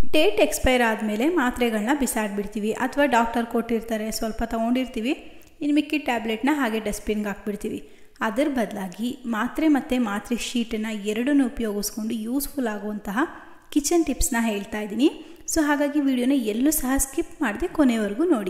date expire ಆದಮೇಲೆ ಮಾತ್ರೆಗಳನ್ನ ಬಿಸಾಡಿಬಿಡ್ತೀವಿ ಅಥವಾ doctor ಕೊಟ್ಟಿರ್ತಾರೆ ಸ್ವಲ್ಪ ತೊಗೊಂಡಿರ್ತೀವಿ ಇನ್ನು ಮಿಕ್ಕಿದ ಟ್ಯಾಬ್ಲೆಟ್ನ ಹಾಗೆ ಡಸ್ಟ್ಬಿನ್ಗೆ ಹಾಕ್ಬಿಡ್ತೀವಿ ಅದರ ಬದಲಾಗಿ ಮಾತ್ರೆ ಮತ್ತು ಮಾತ್ರೆ ಶೀಟನ್ನು ಎರಡನ್ನೂ ಉಪಯೋಗಿಸ್ಕೊಂಡು ಯೂಸ್ಫುಲ್ ಆಗುವಂತಹ ಕಿಚನ್ ಟಿಪ್ಸ್ನ ಹೇಳ್ತಾ ಇದ್ದೀನಿ ಸೊ ಹಾಗಾಗಿ ವಿಡಿಯೋನ ಎಲ್ಲೂ ಸಹ ಸ್ಕಿಪ್ ಮಾಡದೆ ಕೊನೆವರೆಗೂ ನೋಡಿ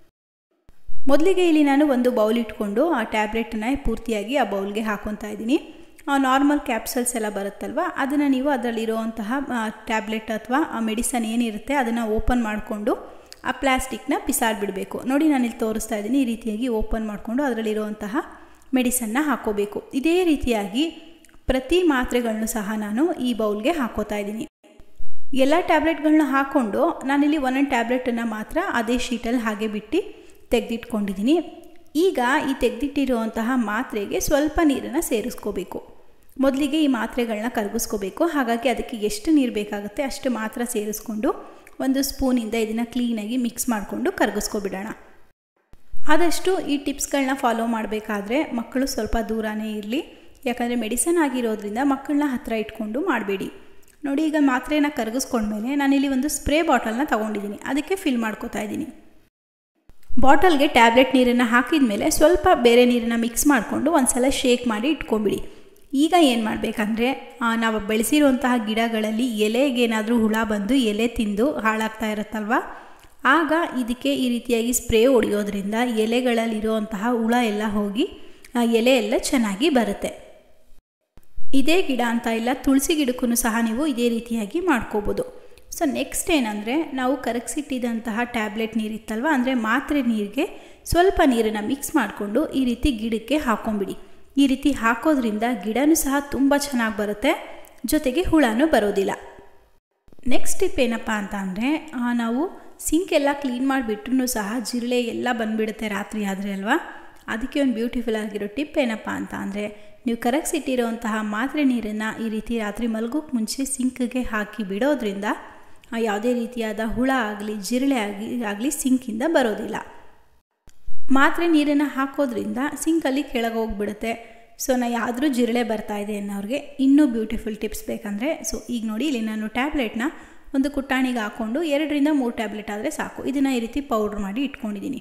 ಮೊದಲಿಗೆ ಇಲ್ಲಿ ನಾನು ಒಂದು ಬೌಲ್ ಇಟ್ಕೊಂಡು ಆ ಟ್ಯಾಬ್ಲೆಟನ್ನ ಪೂರ್ತಿಯಾಗಿ ಆ ಬೌಲ್ಗೆ ಹಾಕೊತಾ ಇದ್ದೀನಿ ನಾರ್ಮಲ್ ಕ್ಯಾಪ್ಸಲ್ಸ್ ಎಲ್ಲ ಬರುತ್ತಲ್ವ ಅದನ್ನು ನೀವು ಅದರಲ್ಲಿರುವಂತಹ ಟ್ಯಾಬ್ಲೆಟ್ ಅಥವಾ ಆ ಮೆಡಿಸನ್ ಏನಿರುತ್ತೆ ಅದನ್ನು ಓಪನ್ ಮಾಡಿಕೊಂಡು ಆ ಪ್ಲಾಸ್ಟಿಕ್ನ ಬಿಸಾಡಿಬಿಡಬೇಕು ನೋಡಿ ನಾನಿಲ್ಲಿ ತೋರಿಸ್ತಾ ಇದ್ದೀನಿ ಈ ರೀತಿಯಾಗಿ ಓಪನ್ ಮಾಡಿಕೊಂಡು ಅದರಲ್ಲಿರುವಂತಹ ಮೆಡಿಸನ್ನ ಹಾಕೋಬೇಕು ಇದೇ ರೀತಿಯಾಗಿ ಪ್ರತಿ ಮಾತ್ರೆಗಳನ್ನು ಸಹ ನಾನು ಈ ಬೌಲ್ಗೆ ಹಾಕೋತಾ ಇದ್ದೀನಿ ಎಲ್ಲ ಟ್ಯಾಬ್ಲೆಟ್ಗಳನ್ನ ಹಾಕ್ಕೊಂಡು ನಾನಿಲ್ಲಿ ಒಂದೊಂದು ಟ್ಯಾಬ್ಲೆಟನ್ನು ಮಾತ್ರ ಅದೇ ಶೀಟಲ್ಲಿ ಹಾಗೆ ಬಿಟ್ಟು ತೆಗೆದಿಟ್ಕೊಂಡಿದ್ದೀನಿ ಈಗ ಈ ತೆಗೆದಿಟ್ಟಿರುವಂತಹ ಮಾತ್ರೆಗೆ ಸ್ವಲ್ಪ ನೀರನ್ನು ಸೇರಿಸ್ಕೋಬೇಕು ಮೊದಲಿಗೆ ಈ ಮಾತ್ರೆಗಳನ್ನ ಕರಗಿಸ್ಕೋಬೇಕು ಹಾಗಾಗಿ ಅದಕ್ಕೆ ಎಷ್ಟು ನೀರು ಬೇಕಾಗುತ್ತೆ ಅಷ್ಟು ಮಾತ್ರ ಸೇರಿಸ್ಕೊಂಡು ಒಂದು ಸ್ಪೂನಿಂದ ಇದನ್ನು ಕ್ಲೀನಾಗಿ ಮಿಕ್ಸ್ ಮಾಡಿಕೊಂಡು ಕರಗಿಸ್ಕೊಬಿಡೋಣ ಆದಷ್ಟು ಈ ಟಿಪ್ಸ್ಗಳನ್ನ ಫಾಲೋ ಮಾಡಬೇಕಾದ್ರೆ ಮಕ್ಕಳು ಸ್ವಲ್ಪ ದೂರನೇ ಇರಲಿ ಯಾಕಂದರೆ ಮೆಡಿಸನ್ ಆಗಿರೋದ್ರಿಂದ ಮಕ್ಕಳನ್ನ ಹತ್ತಿರ ಇಟ್ಕೊಂಡು ಮಾಡಬೇಡಿ ನೋಡಿ ಈಗ ಮಾತ್ರೆನ ಕರಗಿಸ್ಕೊಂಡ್ಮೇಲೆ ನಾನಿಲ್ಲಿ ಒಂದು ಸ್ಪ್ರೇ ಬಾಟಲ್ನ ತೊಗೊಂಡಿದ್ದೀನಿ ಅದಕ್ಕೆ ಫಿಲ್ ಮಾಡ್ಕೋತಾ ಇದ್ದೀನಿ ಬಾಟಲ್ಗೆ ಟ್ಯಾಬ್ಲೆಟ್ ನೀರನ್ನು ಹಾಕಿದ ಮೇಲೆ ಸ್ವಲ್ಪ ಬೇರೆ ನೀರನ್ನು ಮಿಕ್ಸ್ ಮಾಡಿಕೊಂಡು ಒಂದು ಸಲ ಶೇಕ್ ಮಾಡಿ ಇಟ್ಕೊಂಬಿಡಿ ಈಗ ಏನು ಮಾಡಬೇಕಂದ್ರೆ ನಾವು ಬೆಳೆಸಿರುವಂತಹ ಗಿಡಗಳಲ್ಲಿ ಎಲೆಗೇನಾದರೂ ಹುಳ ಬಂದು ಎಲೆ ತಿಂದು ಹಾಳಾಗ್ತಾ ಇರುತ್ತಲ್ವ ಆಗ ಇದಕ್ಕೆ ಈ ರೀತಿಯಾಗಿ ಸ್ಪ್ರೇ ಹೊಡೆಯೋದ್ರಿಂದ ಎಲೆಗಳಲ್ಲಿರುವಂತಹ ಹುಳ ಎಲ್ಲ ಹೋಗಿ ಆ ಎಲೆ ಎಲ್ಲ ಚೆನ್ನಾಗಿ ಬರುತ್ತೆ ಇದೇ ಗಿಡ ಅಂತ ಇಲ್ಲ ತುಳಸಿ ಗಿಡಕ್ಕೂ ಸಹ ನೀವು ಇದೇ ರೀತಿಯಾಗಿ ಮಾಡ್ಕೋಬೋದು ಸೊ ನೆಕ್ಸ್ಟ್ ಏನಂದರೆ ನಾವು ಕರಗಿಸಿಟ್ಟಿದ್ದಂತಹ ಟ್ಯಾಬ್ಲೆಟ್ ನೀರಿತ್ತಲ್ವ ಅಂದರೆ ಮಾತ್ರೆ ನೀರಿಗೆ ಸ್ವಲ್ಪ ನೀರನ್ನು ಮಿಕ್ಸ್ ಮಾಡಿಕೊಂಡು ಈ ರೀತಿ ಗಿಡಕ್ಕೆ ಹಾಕೊಂಬಿಡಿ ಈ ರೀತಿ ಹಾಕೋದ್ರಿಂದ ಗಿಡನೂ ಸಹ ತುಂಬ ಚೆನ್ನಾಗಿ ಬರುತ್ತೆ ಜೊತೆಗೆ ಹುಳನೂ ಬರೋದಿಲ್ಲ ನೆಕ್ಸ್ಟ್ ಟಿಪ್ ಏನಪ್ಪ ಅಂತ ಅಂದರೆ ನಾವು ಸಿಂಕ್ ಎಲ್ಲ ಕ್ಲೀನ್ ಮಾಡಿಬಿಟ್ರೂ ಸಹ ಜಿರಳೆ ಎಲ್ಲ ಬಂದುಬಿಡುತ್ತೆ ರಾತ್ರಿ ಆದರೆ ಅಲ್ವಾ ಅದಕ್ಕೆ ಒಂದು ಬ್ಯೂಟಿಫುಲ್ ಆಗಿರೋ ಟಿಪ್ ಏನಪ್ಪ ಅಂತ ಅಂದರೆ ನೀವು ಕರಗಿಸಿಟ್ಟಿರೋಂತಹ ಮಾತ್ರೆ ನೀರನ್ನು ಈ ರೀತಿ ರಾತ್ರಿ ಮಲಗೋಕ್ಕೆ ಮುಂಚೆ ಸಿಂಕ್ಗೆ ಹಾಕಿ ಬಿಡೋದ್ರಿಂದ ಯಾವುದೇ ರೀತಿಯಾದ ಹುಳ ಆಗಲಿ ಜಿರಳೆ ಆಗಿ ಆಗಲಿ ಸಿಂಕಿಂದ ಬರೋದಿಲ್ಲ ಮಾತ್ರೆ ನೀರನ್ನು ಹಾಕೋದ್ರಿಂದ ಸಿಂಕಲ್ಲಿ ಕೆಳಗೆ ಹೋಗ್ಬಿಡುತ್ತೆ ಸೊ ನಾ ಯಾವ್ದಾದ್ರೂ ಜಿರಳೆ ಬರ್ತಾ ಇದೆ ಅನ್ನೋರಿಗೆ ಇನ್ನೂ ಬ್ಯೂಟಿಫುಲ್ ಟಿಪ್ಸ್ ಬೇಕಂದರೆ ಸೊ ಈಗ ನೋಡಿ ಇಲ್ಲಿ ನಾನು ಟ್ಯಾಬ್ಲೆಟ್ನ ಒಂದು ಕುಟ್ಟಾಣಿಗೆ ಹಾಕ್ಕೊಂಡು ಎರಡರಿಂದ ಮೂರು ಟ್ಯಾಬ್ಲೆಟ್ ಆದರೆ ಸಾಕು ಇದನ್ನು ಈ ರೀತಿ ಪೌಡ್ರ್ ಮಾಡಿ ಇಟ್ಕೊಂಡಿದ್ದೀನಿ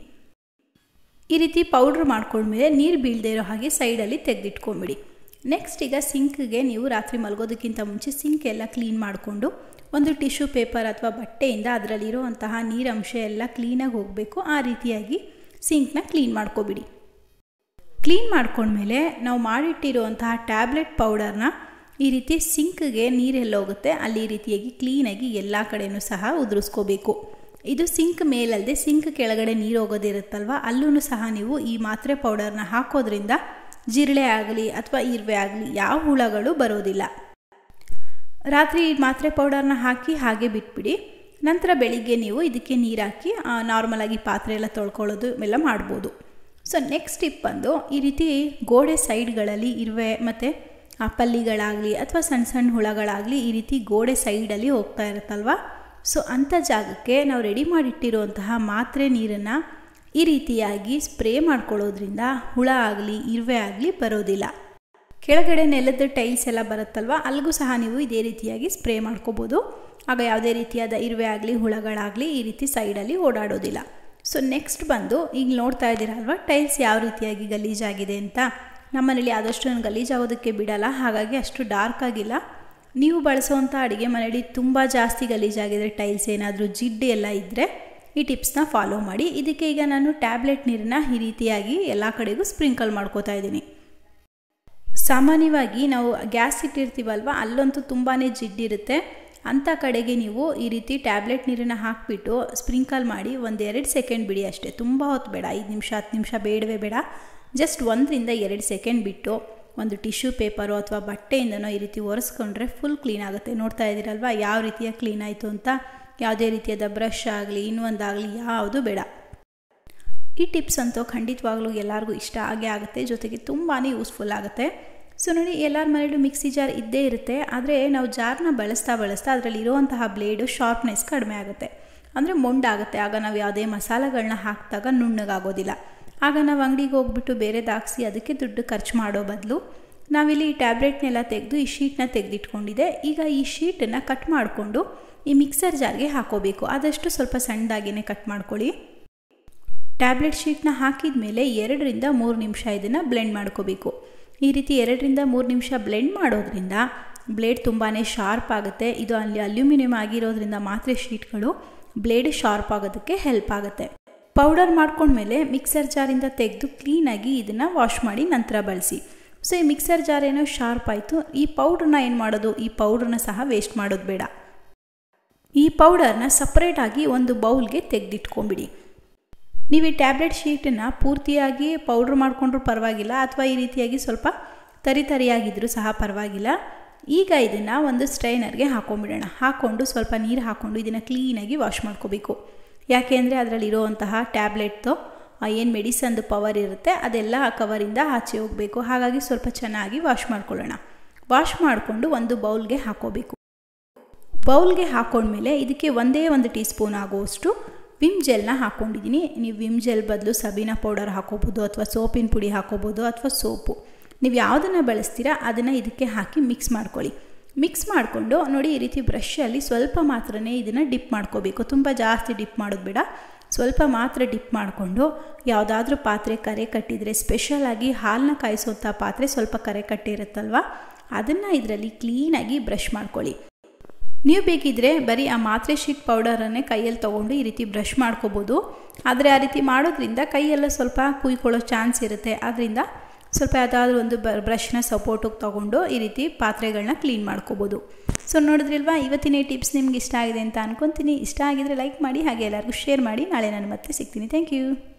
ಈ ರೀತಿ ಪೌಡ್ರ್ ಮಾಡ್ಕೊಂಡ್ಮೇಲೆ ನೀರು ಬೀಳದೇ ಇರೋ ಹಾಗೆ ಸೈಡಲ್ಲಿ ತೆಗೆದಿಟ್ಕೊಂಬಿಡಿ ನೆಕ್ಸ್ಟ್ ಈಗ ಸಿಂಕ್ಗೆ ನೀವು ರಾತ್ರಿ ಮಲಗೋದಕ್ಕಿಂತ ಮುಂಚೆ ಸಿಂಕ್ ಎಲ್ಲ ಕ್ಲೀನ್ ಮಾಡಿಕೊಂಡು ಒಂದು ಟಿಶ್ಯೂ ಪೇಪರ್ ಅಥವಾ ಬಟ್ಟೆಯಿಂದ ಅದರಲ್ಲಿರುವಂತಹ ನೀರಂಶ ಎಲ್ಲ ಕ್ಲೀನಾಗಿ ಹೋಗಬೇಕು ಆ ರೀತಿಯಾಗಿ ಸಿಂಕ್ನ ಕ್ಲೀನ್ ಮಾಡ್ಕೊಬಿಡಿ ಕ್ಲೀನ್ ಮಾಡ್ಕೊಂಡ್ಮೇಲೆ ನಾವು ಮಾಡಿಟ್ಟಿರುವಂತಹ ಟ್ಯಾಬ್ಲೆಟ್ ಪೌಡರ್ನ ಈ ರೀತಿ ಸಿಂಕ್ಗೆ ನೀರೆಲ್ಲ ಹೋಗುತ್ತೆ ಅಲ್ಲಿ ಈ ರೀತಿಯಾಗಿ ಕ್ಲೀನಾಗಿ ಎಲ್ಲ ಕಡೆಯೂ ಸಹ ಉದುರಿಸ್ಕೋಬೇಕು ಇದು ಸಿಂಕ್ ಮೇಲಲ್ಲದೆ ಸಿಂಕ್ ಕೆಳಗಡೆ ನೀರು ಹೋಗೋದಿರುತ್ತಲ್ವ ಅಲ್ಲೂ ಸಹ ನೀವು ಈ ಮಾತ್ರೆ ಪೌಡರ್ನ ಹಾಕೋದ್ರಿಂದ ಜಿರಳೆ ಆಗಲಿ ಅಥವಾ ಇರುವೆ ಆಗಲಿ ಯಾವ ಹುಳಗಳು ಬರೋದಿಲ್ಲ ರಾತ್ರಿ ಈ ಮಾತ್ರೆ ಪೌಡರ್ನ ಹಾಕಿ ಹಾಗೆ ಬಿಟ್ಬಿಡಿ ನಂತರ ಬೆಳಿಗ್ಗೆ ನೀವು ಇದಕ್ಕೆ ನೀರು ಹಾಕಿ ನಾರ್ಮಲಾಗಿ ಪಾತ್ರೆ ಎಲ್ಲ ತೊಳ್ಕೊಳ್ಳೋದು ಎಲ್ಲ ಮಾಡ್ಬೋದು ಸೊ ನೆಕ್ಸ್ಟ್ ಟಿಪ್ ಬಂದು ಈ ರೀತಿ ಗೋಡೆ ಸೈಡ್ಗಳಲ್ಲಿ ಇರುವೆ ಮತ್ತು ಆ ಪಲ್ಲಿಗಳಾಗಲಿ ಅಥವಾ ಸಣ್ಣ ಸಣ್ಣ ಹುಳಗಳಾಗಲಿ ಈ ರೀತಿ ಗೋಡೆ ಸೈಡಲ್ಲಿ ಹೋಗ್ತಾ ಇರುತ್ತಲ್ವ ಸೊ ಅಂಥ ಜಾಗಕ್ಕೆ ನಾವು ರೆಡಿ ಮಾಡಿಟ್ಟಿರುವಂತಹ ಮಾತ್ರೆ ನೀರನ್ನು ಈ ರೀತಿಯಾಗಿ ಸ್ಪ್ರೇ ಮಾಡ್ಕೊಳ್ಳೋದ್ರಿಂದ ಹುಳ ಆಗಲಿ ಇರುವೆ ಆಗಲಿ ಬರೋದಿಲ್ಲ ಕೆಳಗಡೆ ನೆಲದ ಟೈಲ್ಸ್ ಎಲ್ಲ ಬರುತ್ತಲ್ವ ಅಲ್ಲಿಗೂ ಸಹ ನೀವು ಇದೇ ರೀತಿಯಾಗಿ ಸ್ಪ್ರೇ ಮಾಡ್ಕೋಬೋದು ಆಗ ಯಾವುದೇ ರೀತಿಯಾದ ಇರುವೆ ಆಗಲಿ ಹುಳಗಳಾಗಲಿ ಈ ರೀತಿ ಸೈಡಲ್ಲಿ ಓಡಾಡೋದಿಲ್ಲ ಸೊ ನೆಕ್ಸ್ಟ್ ಬಂದು ಈಗ ನೋಡ್ತಾ ಇದ್ದೀರಲ್ವ ಟೈಲ್ಸ್ ಯಾವ ರೀತಿಯಾಗಿ ಗಲೀಜಾಗಿದೆ ಅಂತ ನಮ್ಮನೇಲಿ ಆದಷ್ಟು ನಾನು ಗಲೀಜಾಗೋದಕ್ಕೆ ಬಿಡಲ್ಲ ಹಾಗಾಗಿ ಅಷ್ಟು ಡಾರ್ಕ್ ಆಗಿಲ್ಲ ನೀವು ಬಳಸುವಂಥ ಅಡುಗೆ ಮನೆಯಲ್ಲಿ ತುಂಬ ಜಾಸ್ತಿ ಗಲೀಜಾಗಿದ್ರೆ ಟೈಲ್ಸ್ ಏನಾದರೂ ಜಿಡ್ಡು ಎಲ್ಲ ಇದ್ದರೆ ಈ ಟಿಪ್ಸ್ನ ಫಾಲೋ ಮಾಡಿ ಇದಕ್ಕೆ ಈಗ ನಾನು ಟ್ಯಾಬ್ಲೆಟ್ ನೀರನ್ನ ಈ ರೀತಿಯಾಗಿ ಎಲ್ಲ ಕಡೆಗೂ ಸ್ಪ್ರಿಂಕಲ್ ಮಾಡ್ಕೋತಾ ಇದ್ದೀನಿ ಸಾಮಾನ್ಯವಾಗಿ ನಾವು ಗ್ಯಾಸ್ ಇಟ್ಟಿರ್ತೀವಲ್ವ ಅಲ್ಲಂತೂ ತುಂಬಾ ಜಿಡ್ಡಿರುತ್ತೆ ಅಂಥ ಕಡೆಗೆ ನೀವು ಈ ರೀತಿ ಟ್ಯಾಬ್ಲೆಟ್ ನೀರನ್ನು ಹಾಕಿಬಿಟ್ಟು ಸ್ಪ್ರಿಂಕಲ್ ಮಾಡಿ ಒಂದೆರಡು ಸೆಕೆಂಡ್ ಬಿಡಿ ಅಷ್ಟೇ ತುಂಬ ಹೊತ್ತು ಬೇಡ ಐದು ನಿಮಿಷ ಹತ್ತು ನಿಮಿಷ ಬೇಡವೇ ಬೇಡ ಜಸ್ಟ್ ಒಂದರಿಂದ ಎರಡು ಸೆಕೆಂಡ್ ಬಿಟ್ಟು ಒಂದು ಟಿಶ್ಯೂ ಪೇಪರು ಅಥವಾ ಬಟ್ಟೆಯಿಂದನೋ ಈ ರೀತಿ ಒರೆಸ್ಕೊಂಡ್ರೆ ಫುಲ್ ಕ್ಲೀನ್ ಆಗುತ್ತೆ ನೋಡ್ತಾ ಇದ್ದೀರಲ್ವ ಯಾವ ರೀತಿಯ ಕ್ಲೀನ್ ಆಯಿತು ಅಂತ ಯಾವುದೇ ರೀತಿಯಾದ ಬ್ರಷ್ ಆಗಲಿ ಇನ್ನೊಂದಾಗಲಿ ಯಾವುದು ಬೇಡ ಈ ಟಿಪ್ಸ್ ಅಂತೂ ಖಂಡಿತವಾಗ್ಲೂ ಎಲ್ಲರಿಗೂ ಇಷ್ಟ ಆಗೇ ಆಗುತ್ತೆ ಜೊತೆಗೆ ತುಂಬಾ ಯೂಸ್ಫುಲ್ ಆಗುತ್ತೆ ಸೊ ನೋಡಿ ಎಲ್ಲರ ಮನೇಲೂ ಮಿಕ್ಸಿ ಜಾರ್ ಇದ್ದೇ ಇರುತ್ತೆ ಆದರೆ ನಾವು ಜಾರ್ನ ಬಳಸ್ತಾ ಬಳಸ್ತಾ ಅದರಲ್ಲಿ ಇರುವಂತಹ ಬ್ಲೇಡು ಶಾರ್ಪ್ನೆಸ್ ಕಡಿಮೆ ಆಗುತ್ತೆ ಅಂದರೆ ಮೊಂಡಾಗುತ್ತೆ ಆಗ ನಾವು ಯಾವುದೇ ಮಸಾಲೆಗಳನ್ನ ಹಾಕಿದಾಗ ನುಣ್ಣಗಾಗೋದಿಲ್ಲ ಆಗ ನಾವು ಅಂಗಡಿಗೆ ಹೋಗ್ಬಿಟ್ಟು ಬೇರೆ ದಾಗಿಸಿ ಅದಕ್ಕೆ ದುಡ್ಡು ಖರ್ಚು ಮಾಡೋ ಬದಲು ನಾವಿಲ್ಲಿ ಈ ಟ್ಯಾಬ್ಲೆಟ್ನೆಲ್ಲ ತೆಗೆದು ಈ ಶೀಟ್ನ ತೆಗೆದಿಟ್ಕೊಂಡಿದೆ ಈಗ ಈ ಶೀಟನ್ನು ಕಟ್ ಮಾಡಿಕೊಂಡು ಈ ಮಿಕ್ಸರ್ ಜಾರ್ಗೆ ಹಾಕೋಬೇಕು ಆದಷ್ಟು ಸ್ವಲ್ಪ ಸಣ್ಣದಾಗಿಯೇ ಕಟ್ ಮಾಡ್ಕೊಳ್ಳಿ ಟ್ಯಾಬ್ಲೆಟ್ ಶೀಟ್ನ ಹಾಕಿದ ಮೇಲೆ ಎರಡರಿಂದ ಮೂರು ನಿಮಿಷ ಇದನ್ನು ಬ್ಲೆಂಡ್ ಮಾಡ್ಕೋಬೇಕು ಈ ರೀತಿ ಎರಡರಿಂದ ಮೂರು ನಿಮಿಷ ಬ್ಲೆಂಡ್ ಮಾಡೋದ್ರಿಂದ ಬ್ಲೇಡ್ ತುಂಬಾ ಶಾರ್ಪ್ ಆಗುತ್ತೆ ಇದು ಅಲ್ಲಿ ಅಲ್ಯೂಮಿನಿಯಂ ಆಗಿರೋದ್ರಿಂದ ಮಾತ್ರೆ ಶೀಟ್ಗಳು ಬ್ಲೇಡ್ ಶಾರ್ಪ್ ಆಗೋದಕ್ಕೆ ಹೆಲ್ಪ್ ಆಗುತ್ತೆ ಪೌಡರ್ ಮಾಡ್ಕೊಂಡ್ಮೇಲೆ ಮಿಕ್ಸರ್ ಜಾರಿಂದ ತೆಗೆದು ಕ್ಲೀನಾಗಿ ಇದನ್ನು ವಾಶ್ ಮಾಡಿ ನಂತರ ಬಳಸಿ ಸೊ ಈ ಮಿಕ್ಸರ್ ಜಾರ್ ಏನೋ ಶಾರ್ಪ್ ಆಯಿತು ಈ ಪೌಡ್ರನ್ನ ಏನು ಮಾಡೋದು ಈ ಪೌಡ್ರನ್ನ ಸಹ ವೇಸ್ಟ್ ಮಾಡೋದು ಬೇಡ ಈ ಪೌಡರ್ನ ಸಪ್ರೇಟಾಗಿ ಒಂದು ಬೌಲ್ಗೆ ತೆಗೆದಿಟ್ಕೊಂಬಿಡಿ ನೀವು ಈ ಟ್ಯಾಬ್ಲೆಟ್ ಶೀಟನ್ನು ಪೂರ್ತಿಯಾಗಿ ಪೌಡ್ರ್ ಮಾಡಿಕೊಂಡ್ರೂ ಪರವಾಗಿಲ್ಲ ಅಥವಾ ಈ ರೀತಿಯಾಗಿ ಸ್ವಲ್ಪ ತರಿ ತರಿಯಾಗಿದ್ದರೂ ಸಹ ಪರವಾಗಿಲ್ಲ ಈಗ ಇದನ್ನು ಒಂದು ಸ್ಟ್ರೈನರ್ಗೆ ಹಾಕೊಂಡ್ಬಿಡೋಣ ಹಾಕ್ಕೊಂಡು ಸ್ವಲ್ಪ ನೀರು ಹಾಕ್ಕೊಂಡು ಇದನ್ನು ಕ್ಲೀನಾಗಿ ವಾಶ್ ಮಾಡ್ಕೋಬೇಕು ಯಾಕೆ ಅಂದರೆ ಅದರಲ್ಲಿರುವಂತಹ ಟ್ಯಾಬ್ಲೆಟ್ದು ಏನು ಮೆಡಿಸನ್ದು ಪವರ್ ಇರುತ್ತೆ ಅದೆಲ್ಲ ಆ ಕವರಿಂದ ಆಚೆ ಹೋಗಬೇಕು ಹಾಗಾಗಿ ಸ್ವಲ್ಪ ಚೆನ್ನಾಗಿ ವಾಶ್ ಮಾಡ್ಕೊಳ್ಳೋಣ ವಾಶ್ ಮಾಡಿಕೊಂಡು ಒಂದು ಬೌಲ್ಗೆ ಹಾಕೋಬೇಕು ಬೌಲ್ಗೆ ಹಾಕೊಂಡ್ಮೇಲೆ ಇದಕ್ಕೆ ಒಂದೇ ಒಂದು ಟೀ ಸ್ಪೂನ್ ಆಗುವಷ್ಟು ವಿಮ್ ಜೆಲ್ನ ಹಾಕ್ಕೊಂಡಿದ್ದೀನಿ ನೀವು ವಿಮ್ ಜೆಲ್ ಬದಲು ಸಬೀನಾ ಪೌಡರ್ ಹಾಕೋಬೋದು ಅಥವಾ ಸೋಪಿನ ಪುಡಿ ಹಾಕೋಬೋದು ಅಥವಾ ಸೋಪು ನೀವು ಯಾವುದನ್ನು ಬಳಸ್ತೀರಾ ಅದನ್ನು ಇದಕ್ಕೆ ಹಾಕಿ ಮಿಕ್ಸ್ ಮಾಡ್ಕೊಳ್ಳಿ ಮಿಕ್ಸ್ ಮಾಡಿಕೊಂಡು ನೋಡಿ ಈ ರೀತಿ ಬ್ರಷಲ್ಲಿ ಸ್ವಲ್ಪ ಮಾತ್ರನೇ ಇದನ್ನು ಡಿಪ್ ಮಾಡ್ಕೋಬೇಕು ತುಂಬ ಜಾಸ್ತಿ ಡಿಪ್ ಮಾಡೋದು ಬೇಡ ಸ್ವಲ್ಪ ಮಾತ್ರ ಡಿಪ್ ಮಾಡಿಕೊಂಡು ಯಾವುದಾದ್ರೂ ಪಾತ್ರೆ ಕರೆ ಕಟ್ಟಿದರೆ ಸ್ಪೆಷಲಾಗಿ ಹಾಲನ್ನ ಕಾಯಿಸೋಂಥ ಪಾತ್ರೆ ಸ್ವಲ್ಪ ಕರೆ ಕಟ್ಟಿರುತ್ತಲ್ವ ಅದನ್ನು ಇದರಲ್ಲಿ ಕ್ಲೀನಾಗಿ ಬ್ರಷ್ ಮಾಡ್ಕೊಳ್ಳಿ ನೀವು ಬೇಕಿದ್ದರೆ ಬರೀ ಆ ಮಾತ್ರೆ ಶೀಟ್ ಪೌಡರನ್ನೇ ಕೈಯಲ್ಲಿ ತೊಗೊಂಡು ಈ ರೀತಿ ಬ್ರಷ್ ಮಾಡ್ಕೋಬೋದು ಆದರೆ ಆ ರೀತಿ ಮಾಡೋದ್ರಿಂದ ಕೈಯೆಲ್ಲ ಸ್ವಲ್ಪ ಕುಯ್ಕೊಳ್ಳೋ ಚಾನ್ಸ್ ಇರುತ್ತೆ ಆದ್ದರಿಂದ ಸ್ವಲ್ಪ ಯಾವುದಾದ್ರೂ ಒಂದು ಬ ಬ್ರಷ್ನ ಸಪೋರ್ಟಿಗೆ ತೊಗೊಂಡು ಈ ರೀತಿ ಪಾತ್ರೆಗಳನ್ನ ಕ್ಲೀನ್ ಮಾಡ್ಕೋಬೋದು ಸೊ ನೋಡಿದ್ರಿಲ್ವಾ ಇವತ್ತಿನ ಈ ಟಿಪ್ಸ್ ನಿಮ್ಗೆ ಇಷ್ಟ ಆಗಿದೆ ಅಂತ ಅನ್ಕೊತೀನಿ ಇಷ್ಟ ಆಗಿದರೆ ಲೈಕ್ ಮಾಡಿ ಹಾಗೆ ಎಲ್ಲರಿಗೂ ಶೇರ್ ಮಾಡಿ ನಾಳೆ ನಾನು ಮತ್ತೆ ಸಿಗ್ತೀನಿ ಥ್ಯಾಂಕ್ ಯು